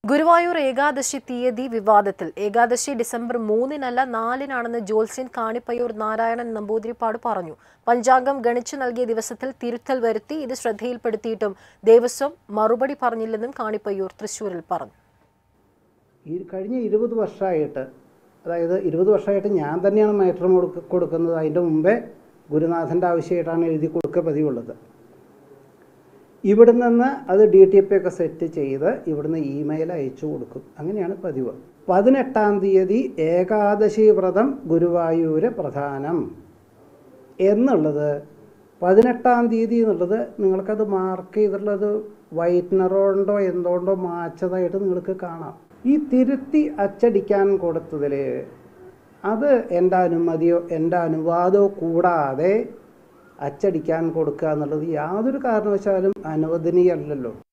ഗുരുവായൂർ ഏകാദശി തീയതി വിവാദത്തിൽ ഏകാദശി ഡിസംബർ മൂന്നിനല്ല നാലിനാണെന്ന് ജോത്സ്യൻ കാണിപ്പയ്യൂർ നാരായണൻ നമ്പൂതിരിപ്പാട് പറഞ്ഞു പഞ്ചാംഗം ഗണിച്ചു നൽകിയ ദിവസത്തിൽ തിരുത്തൽ വരുത്തി ഇത് ശ്രദ്ധയിൽപ്പെടുത്തിയിട്ടും ദേവസ്വം മറുപടി പറഞ്ഞില്ലെന്നും കാണിപ്പയ്യൂർ തൃശൂരിൽ പറഞ്ഞു ഈ കഴിഞ്ഞ ഇരുപത് വർഷമായിട്ട് അതായത് ഇരുപത് വർഷമായിട്ട് ഞാൻ തന്നെയാണ് മൈത്രം കൊടുക്ക കൊടുക്കുന്നത് അതിൻ്റെ മുമ്പേ ഗുരുനാഥൻ്റെ ആവശ്യമായിട്ടാണ് എഴുതി കൊടുക്കുക പതിവുള്ളത് ഇവിടെ നിന്ന് അത് ഡി ടി പി ഒക്കെ സെറ്റ് ചെയ്ത് ഇവിടുന്ന് ഇമെയിൽ അയച്ചു കൊടുക്കും അങ്ങനെയാണ് പതിവ് പതിനെട്ടാം തീയതി ഏകാദശി വ്രതം ഗുരുവായൂര് പ്രധാനം എന്നുള്ളത് പതിനെട്ടാം തീയതി എന്നുള്ളത് നിങ്ങൾക്കത് മാർക്ക് ചെയ്തിട്ടുള്ളത് വൈറ്റ്നറോ കൊണ്ടോ എന്തുകൊണ്ടോ മാച്ചതായിട്ട് നിങ്ങൾക്ക് കാണാം ഈ തിരുത്തി അച്ചടിക്കാൻ കൊടുത്തതിൽ അത് എൻ്റെ അനുമതിയോ എൻ്റെ അനുവാദമോ കൂടാതെ അച്ചടിക്കാൻ കൊടുക്കുക എന്നുള്ളത് യാതൊരു കാരണവശാലും അനുവദനീയമല്ലല്ലോ